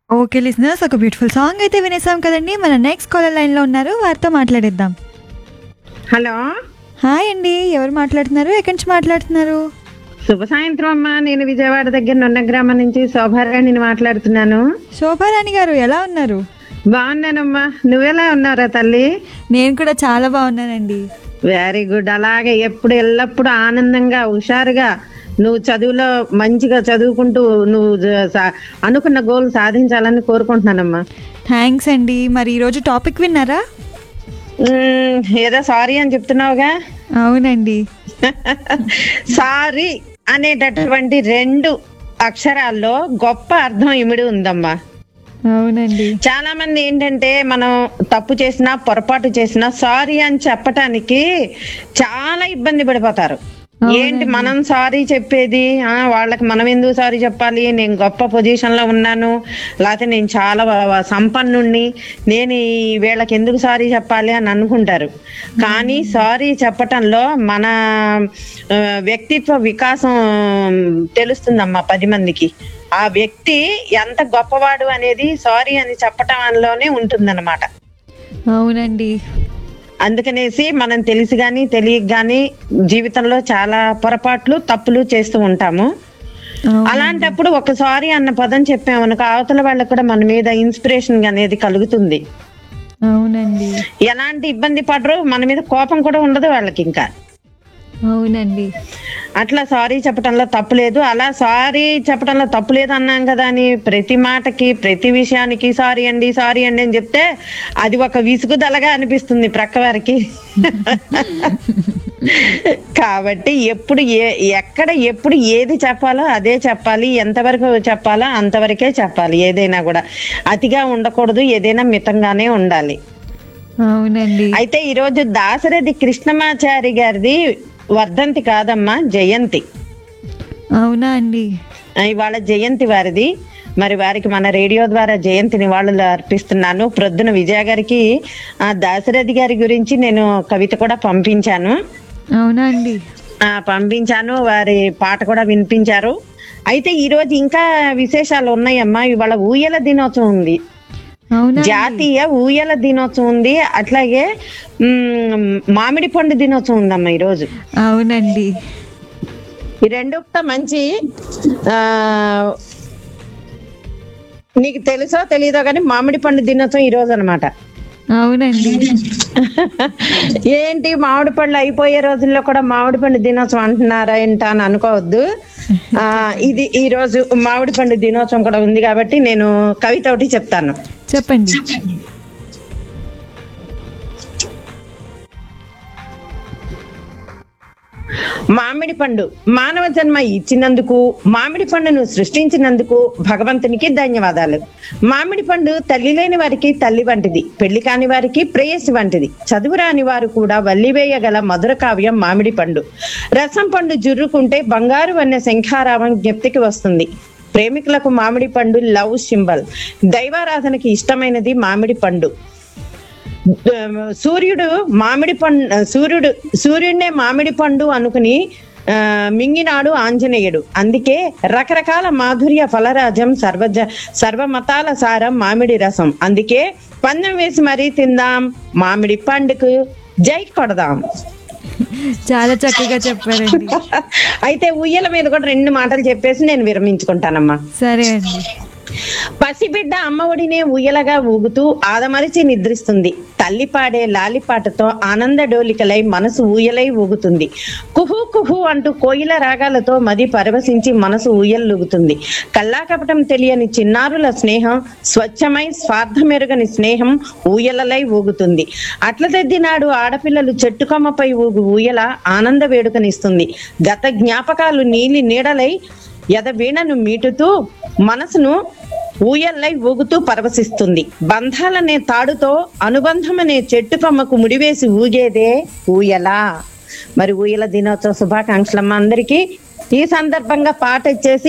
Okay listeners ఒక beautiful song అయితే వినేసాం కదండి మన నెక్స్ట్ కాలర్ లైన్లో ఉన్నారు వారితో మాట్లాడేద్దాం హలో హాయ్ అండి ఎవరు మాట్లాడుతున్నారు ఎక్కడి నుంచి మాట్లాడుతున్నారు శుభ సాయంత్రం అమ్మా నేను విజయవాడ దగ్గర నున్న గ్రామం నుంచి శోభారాణిని మాట్లాడుతున్నాను శోభారాణి గారు ఎలా ఉన్నారు బాగున్నానమ్మా నువ్వెలా ఉన్నారా తల్లి నేను కూడా చాలా బాగున్నానండి వెరీ గుడ్ అలాగే ఎప్పుడు ఎల్లప్పుడు ఆనందంగా హుషారుగా నువ్వు చదువులో మంచిగా చదువుకుంటూ నువ్వు జ- సా- అనుకున్న గోల్ సాధించాలని కోరుకుంటున్నానమ్మా థ్యాంక్స్ అండి మరి ఈరోజు టాపిక్ విన్నారా ఉమ్, ఏదో సారీ అని చెప్తున్నావుగా అవునండి సారీ అనేటటువంటి రెండు అక్షరాల్లో గొప్ప అర్థం ఇమిడి ఉందమ్మా అవునండి చాలా మంది ఏంటంటే మనం తప్పు చేసినా పొరపాటు చేసినా సారీ అని చెప్పటానికి చాలా ఇబ్బంది పడిపోతారు ఏంటి మనం సారీ చెప్పేది ఆ వాళ్ళకి మనం ఎందుకు సారీ చెప్పాలి నేను గొప్ప పొజిషన్ లో ఉన్నాను లేకపోతే నేను చాలా వ- వ- సంపన్నుణ్ణి నేను ఈ వీళ్ళకి ఎందుకు సారీ చెప్పాలి అని అనుకుంటారు కానీ సారీ చెప్పటంలో మన ఆ, వ్యక్తిత్వ వికాసం తెలుస్తుందమ్మా పది మందికి ఆ వ్యక్తి ఎంత గొప్పవాడు అనేది సారీ అని చెప్పటంలోనే ఉంటుందన్నమాట అవునండి అందుకనేసి మనం తెలిసి గాని తెలియక గాని జీవితంలో చాలా పొరపాట్లు తప్పులు చేస్తూ ఉంటాము అవును. అలాంటప్పుడు ఒకసారి అన్న పదం చెప్పామనుకో అవతల వాళ్ళకు కూడా మన మీద ఇన్స్పిరేషన్ అనేది కలుగుతుంది అవునండి ఎలాంటి ఇబ్బంది పడరు మన మీద కోపం కూడా ఉండదు వాళ్ళకి ఇంకా అవునండి అట్లా సారీ చెప్పడంలో తప్పు లేదు అలా సారీ చెప్పడంలో తప్పు లేదు అన్నాం కదా అని ప్రతి మాటకి ప్రతి విషయానికి సారీ అండి సారీ అండి అని చెప్తే అది ఒక విసుగుదలగా అనిపిస్తుంది ప్రక్క వారికి కాబట్టి ఎప్పుడు ఏ ఎక్కడ ఎప్పుడు ఏది చెప్పాలో అదే చెప్పాలి ఎంతవరకు చెప్పాలో అంతవరకే చెప్పాలి ఏదైనా కూడా అతిగా ఉండకూడదు ఏదైనా మితంగానే ఉండాలి అవునండి అయితే ఈరోజు దాశరథి కృష్ణమాచారి గారిది వర్ధంతి కాదమ్మా జయంతి అవునా అండి ఆ, ఇవాళ జయంతి వారిది మరి వారికి మన రేడియో ద్వారా జయంతి నివాళులు అర్పిస్తున్నాను ప్రొద్దున విజయ గారికి ఆ దాశరథి గారి గురించి నేను కవిత కూడా పంపించాను అవునా అండి ఆ పంపించాను వారి పాట కూడా వినిపించారు అయితే ఈ రోజు ఇంకా విశేషాలు ఉన్నాయమ్మా ఇవాళ ఊయల దినోత్సవం ఉంది అవునా జాతీయ ఊయల దినోత్సవం ఉంది అట్లాగే మ్, మామిడి పండు దినోత్సవం ఉందమ్మా ఈరోజు అవునండి ఈ రెండు కూడా మంచి ఆ నీకు తెలుసో తెలీదో కానీ మామిడి పండు దినోత్సవం ఈ రోజు అనమాట అవునండి ఏంటి మామిడి పళ్ళు అయిపోయే రోజుల్లో కూడా మామిడి పండు దినోత్సవం అంటున్నారా ఏంట అని అనుకోవద్దు ఆ ఇది ఈ రోజు మామిడి పండు దినోత్సవం కూడా ఉంది కాబట్టి నేను కవిత ఒకటి చెప్తాను చెప్పండి మామిడి పండు మానవ జన్మ ఇచ్చినందుకు మామిడి పండును సృష్టించినందుకు భగవంతునికి ధన్యవాదాలు మామిడి పండు తల్లి లేని వారికి తల్లి వంటిది పెళ్లి కాని వారికి ప్రేయసి వంటిది చదువు రాని వారు కూడా వల్లివేయగల మధుర కావ్యం మామిడి పండు రసం పండు జుర్రుకుంటే బంగారు అనే శంఖారావం జ్ఞప్తికి వస్తుంది ప్రేమికులకు మామిడి పండు లవ్ సింబల్ దైవారాధనకి ఇష్టమైనది మామిడి పండు సూర్యుడు మామిడి పండు సూర్యుడు సూర్యుడినే మామిడి పండు అనుకుని ఆ, మింగినాడు ఆంజనేయుడు అందుకే రకరకాల మాధుర్య ఫలరాజం సర్వజ సర్వమతాల సారం మామిడి రసం అందుకే పందెం వేసి మరీ తిందాం మామిడి పండుకు జై కొడదాం చాలా చక్కగా చెప్పారండి అయితే ఉయ్యల మీద కూడా రెండు మాటలు చెప్పేసి నేను విరమించుకుంటానమ్మా సరే అండి పసిబిడ్డ అమ్మ ఒడినే ఊయలగా ఊగుతూ ఆదమరిచి నిద్రిస్తుంది తల్లి పాడే లాలిపాటతో ఆనంద డోలికలై మనసు ఊయలై ఊగుతుంది కుహు కుహు అంటూ కోయిల రాగాలతో మది పరవశించి మనసు ఊయల్లూగుతుంది కల్లాకపటం తెలియని చిన్నారుల స్నేహం స్వచ్ఛమై స్వార్థమెరుగని స్నేహం ఊయలలై ఊగుతుంది అట్లదెద్ది నాడు ఆడపిల్లలు చెట్టుకొమ్మపై ఊగు ఊయల ఆనంద వేడుకనిస్తుంది గత జ్ఞాపకాలు నీలి నీడలై యద వీణను మీటుతూ మనసును ఊయల్లై ఊగుతూ పరవశిస్తుంది బంధాలనే తాడుతో అనుబంధమనే చెట్టు కొమ్మకు ముడివేసి ఊగేదే ఊయల మరి ఊయల దినోత్సవ శుభాకాంక్షలమ్మ అందరికీ ఈ సందర్భంగా పాట ఇచ్చేసి